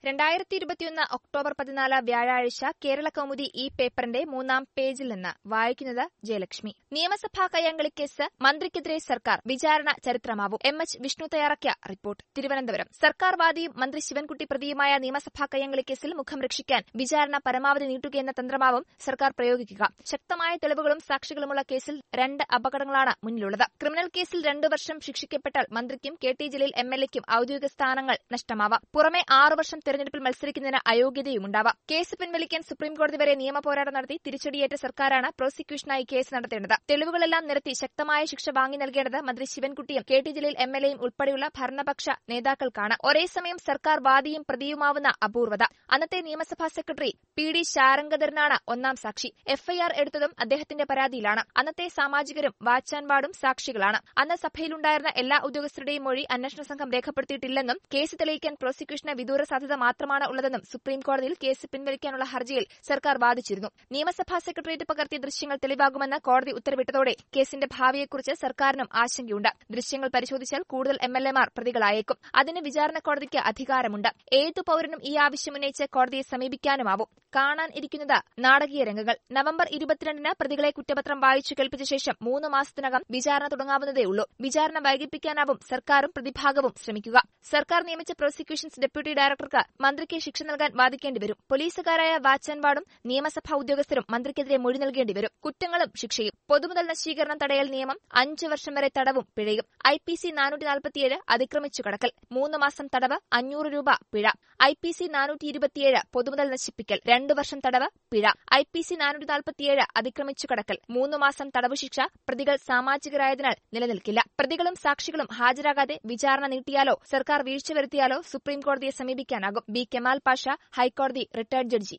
രണ്ടായിരത്തി ഇരുപത്തിയൊന്ന് ഒക്ടോബർ പതിനാല് വ്യാഴാഴ്ച കേരള കൗമുദി ഈ പേപ്പറിന്റെ മൂന്നാം പേജിൽ നിന്ന് വായിക്കുന്നത് ജയലക്ഷ്മി നിയമസഭാ കയ്യാങ്കളിക്കേസ് മന്ത്രിക്കെതിരെ സർക്കാർ വിചാരണ ചരിത്രമാവും എം എച്ച് വിഷ്ണു തയ്യാറാക്കിയ റിപ്പോർട്ട് തിരുവനന്തപുരം സർക്കാർ വാദിയും മന്ത്രി ശിവൻകുട്ടി പ്രതിയുമായ നിയമസഭാ കയ്യാങ്കളിക്കേസിൽ മുഖം രക്ഷിക്കാൻ വിചാരണ പരമാവധി നീട്ടുകയെന്ന തന്ത്രമാവും സർക്കാർ പ്രയോഗിക്കുക ശക്തമായ തെളിവുകളും സാക്ഷികളുമുള്ള കേസിൽ രണ്ട് അപകടങ്ങളാണ് മുന്നിലുള്ളത് ക്രിമിനൽ കേസിൽ രണ്ടു വർഷം ശിക്ഷിക്കപ്പെട്ടാൽ മന്ത്രിക്കും K T Jaleel M L എക്കും ഔദ്യോഗിക സ്ഥാനങ്ങൾ നഷ്ടമാവാം പുറമെ ആറു വർഷം തെരഞ്ഞെടുപ്പിൽ മത്സരിക്കുന്നതിന് അയോഗ്യതയുമുണ്ടാവാം കേസ് പിൻവലിക്കാൻ സുപ്രീംകോടതി വരെ നിയമ പോരാട്ടം നടത്തി തിരിച്ചടിയേറ്റ സർക്കാരാണ് പ്രോസിക്യൂഷനായി കേസ് നടത്തേണ്ടത് തെളിവുകളെല്ലാം നിരത്തി ശക്തമായ ശിക്ഷ വാങ്ങി നൽകേണ്ടത് മന്ത്രി ശിവൻകുട്ടിയും K T Jaleel M L എയും ഉൾപ്പെടെയുള്ള ഭരണപക്ഷ നേതാക്കൾക്കാണ് ഒരേസമയം സർക്കാർ വാദിയും പ്രതിയുമാവുന്ന അപൂർവത അന്നത്തെ നിയമസഭാ സെക്രട്ടറി പി ഡി ശാരംഗധരനാണ് ഒന്നാം സാക്ഷി എഫ്ഐആർ എടുത്തതും അദ്ദേഹത്തിന്റെ പരാതിയിലാണ് അന്നത്തെ സാമാജികരും വാച്ചാൻവാടും സാക്ഷികളാണ് അന്ന് സഭയിലുണ്ടായിരുന്ന എല്ലാ ഉദ്യോഗസ്ഥരുടെയും മൊഴി അന്വേഷണ സംഘം രേഖപ്പെടുത്തിയിട്ടില്ലെന്നും കേസ് തെളിയിക്കാൻ പ്രോസിക്യൂഷന് വിദൂര സാധ്യത മാത്രമാണ് ഉള്ളതെന്നും സുപ്രീം കോടതിയിൽ കേസ് പിൻവലിക്കാനുള്ള ഹർജിയിൽ സർക്കാർ വാദിച്ചിരുന്നു നിയമസഭാ സെക്രട്ടേറിയറ്റ് പകർത്തിയ ദൃശ്യങ്ങൾ തെളിവാകുമെന്ന് കോടതി ഉത്തരവിട്ടതോടെ കേസിന്റെ ഭാവിയെക്കുറിച്ച് സർക്കാരിനും ആശങ്കയുണ്ട് ദൃശ്യങ്ങൾ പരിശോധിച്ചാൽ കൂടുതൽ എം എൽ എമാർ പ്രതികളായേക്കും അതിന് വിചാരണ കോടതിക്ക് അധികാരമുണ്ട് ഏതു പൌരനും ഈ ആവശ്യം ഉന്നയിച്ച് കോടതിയെ സമീപിക്കാനുമാവും കാണാൻ ഇരിക്കുന്നത് നാടകീയ രംഗങ്ങൾ നവംബർ ഇരുപത്തിരണ്ടിന് പ്രതികളെ കുറ്റപത്രം വായിച്ചു കേൾപ്പിച്ച ശേഷം മൂന്ന് മാസത്തിനകം വിചാരണ തുടങ്ങാവുന്നതേ ഉള്ളൂ വിചാരണ വൈകിപ്പിക്കാനാവും സർക്കാരും പ്രതിഭാഗവും ശ്രമിക്കുക സർക്കാർ നിയമിച്ച പ്രോസിക്യൂഷൻസ് ഡെപ്യൂട്ടി ഡയറക്ടർക്ക് മന്ത്രിക്ക് ശിക്ഷ നൽകാൻ വാദിക്കേണ്ടി വരും പോലീസുകാരായ വാച്ചാൻവാടും നിയമസഭാ ഉദ്യോഗസ്ഥരും മന്ത്രിക്കെതിരെ മൊഴി നൽകേണ്ടി വരും കുറ്റങ്ങളും ശിക്ഷയും പൊതുമുതൽ നശീകരണം തടയൽ നിയമം അഞ്ചു വർഷം വരെ തടവും പിഴയും ഐ പി സി നാനൂറ്റി നാൽപ്പത്തിയേഴ് അതിക്രമിച്ചു കടക്കൽ മൂന്ന് മാസം തടവ് അഞ്ഞൂറ് രൂപ പിഴ ഐ പി സി നാനൂറ്റി ഇരുപത്തിയേഴ് പൊതുമുതൽ നശിപ്പിക്കൽ രണ്ടു വർഷം തടവ് പിഴ ഐ പി സി നാനൂറ്റി നാൽപ്പത്തിയേഴ് അതിക്രമിച്ചു കടക്കൽ മൂന്ന് മാസം തടവ് ശിക്ഷ പ്രതികൾ സാമാജികരായതിനാൽ നിലനിൽക്കില്ല പ്രതികളും സാക്ഷികളും ഹാജരാകാതെ വിചാരണ നീട്ടിയാലോ സർക്കാർ വീഴ്ച വരുത്തിയാലോ സുപ്രീം കോടതിയെ സമീപിക്കാനാകും ബി കെമാൽ പാഷ ഹൈക്കോടതി റിട്ടയർഡ് ജഡ്ജി